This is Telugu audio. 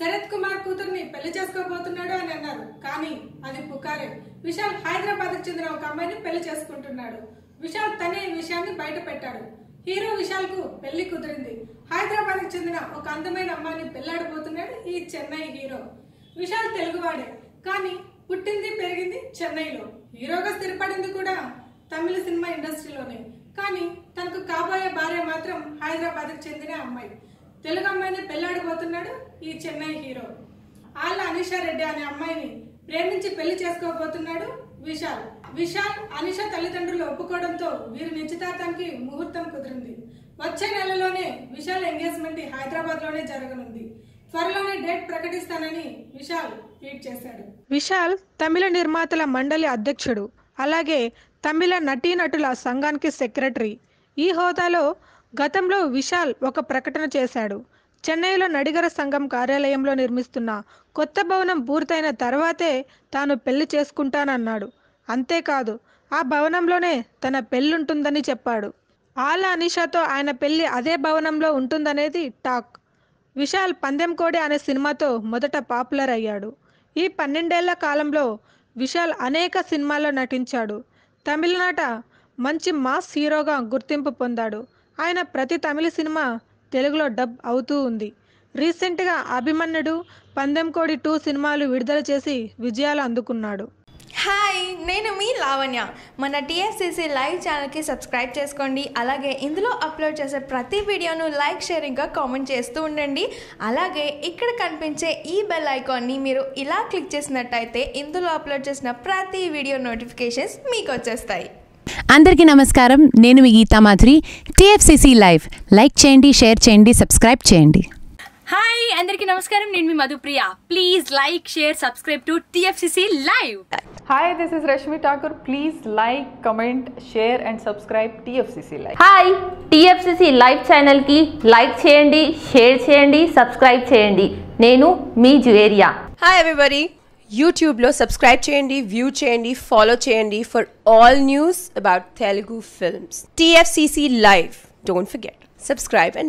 శరత్ కుమార్ కూతుర్ని పెళ్లి చేసుకోబోతున్నాడు అని అన్నారు కానీ అది పుకారే విశాల్ హైదరాబాద్ కు చెందిన ఒక అమ్మాయిని పెళ్లి చేసుకుంటున్నాడు విశాల్ తనే ఈ విషయాన్ని బయట పెట్టాడు హీరో విశాల్ కు పెళ్లి కుదిరింది హైదరాబాద్ కు చెందిన ఒక అందమైన అమ్మాయిని పెళ్లాడబోతున్నాడు ఈ చెన్నై హీరో విశాల్ తెలుగువాడే కానీ పుట్టింది పెరిగింది చెన్నైలో హీరోగా స్థిరపడింది కూడా తమిళ సినిమా ఇండస్ట్రీలోనే కానీ తనకు కాబోయే భార్య మాత్రం హైదరాబాద్ కు చెందిన అమ్మాయి తెలుగు అమ్మాయిని పెళ్లాడబోతున్నాడు ఈ చెన్నై హీరో ఆళ్ళ అనిషా రెడ్డి అనే అమ్మాయిని ప్రేమించి పెళ్లి చేసుకోబోతున్నాడు విశాల్ విశాల్ అనిష తల్లిదండ్రులు ఒప్పుకోవడంతో వీరి నిశ్చితార్థానికి ముహూర్తం కుదిరింది వచ్చే నెలలోనే విశాల్ ఎంగేజ్మెంట్ హైదరాబాద్ లోనే జరగనుంది త్వరలోనే డేట్ ప్రకటిస్తానని విశాల్ ట్వీట్ చేశాడు విశాల్ తమిళ నిర్మాతల మండలి అధ్యక్షుడు అలాగే తమిళ నటీనటుల సంఘానికి సెక్రటరీ ఈ హోదాలో గతంలో విశాల్ ఒక ప్రకటన చేశాడు చెన్నైలో నడిగర సంఘం కార్యాలయంలో నిర్మిస్తున్న కొత్త భవనం పూర్తయిన తర్వాతే తాను పెళ్లి చేసుకుంటానన్నాడు అంతేకాదు ఆ భవనంలోనే తన పెళ్ళుంటుందని చెప్పాడు ఆల అనిషాతో ఆయన పెళ్లి అదే భవనంలో ఉంటుందనేది టాక్ విశాల్ పందెం కోడి అనే సినిమాతో మొదట పాపులర్ అయ్యాడు ఈ పన్నెండేళ్ల కాలంలో విశాల్ అనేక సినిమాల్లో నటించాడు తమిళనాట మంచి మాస్ హీరోగా గుర్తింపు పొందాడు ఆయన ప్రతి తమిళ సినిమా తెలుగులో డబ్ అవుతూ ఉంది రీసెంట్గా అభిమన్యుడు పందెం కోడి టూ సినిమాలు విడుదల చేసి విజయాలు అందుకున్నాడు హాయ్ నేను మీ లావణ్య మన టీఎస్సీసీ లైవ్ ఛానల్కి సబ్స్క్రైబ్ చేసుకోండి అలాగే ఇందులో అప్లోడ్ చేసే ప్రతి వీడియోను లైక్ షేరింగ్గా కామెంట్ చేస్తూ ఉండండి అలాగే ఇక్కడ కనిపించే ఈ బెల్ ఐకాన్ని మీరు ఇలా క్లిక్ చేసినట్టయితే ఇందులో అప్లోడ్ చేసిన ప్రతి వీడియో నోటిఫికేషన్స్ మీకు వచ్చేస్తాయి అందరికీ నమస్కారం నేను మీ Geetha Madhuri TFCC live like చేయండి షేర్ చేయండి సబ్స్క్రైబ్ చేయండి హాయ్ అందరికీ నమస్కారం నేను మీ Madhupriya please like share subscribe to TFCC live Hi, this is Rashmi Thakur. Please like, comment, share, and subscribe TFCC Live. Hi TFCC live ఛానల్కి లైక్ చేయండి షేర్ చేయండి సబ్స్క్రైబ్ చేయండి నేను మీ జువేరియా హాయ్ ఎవ్రీబడి యూట్యూబ్లో సబ్స్క్రైబ్ చేయండి వ్యూ చేయండి ఫాలో చేయండి for all news about Telugu films TFCC live don't forget subscribe and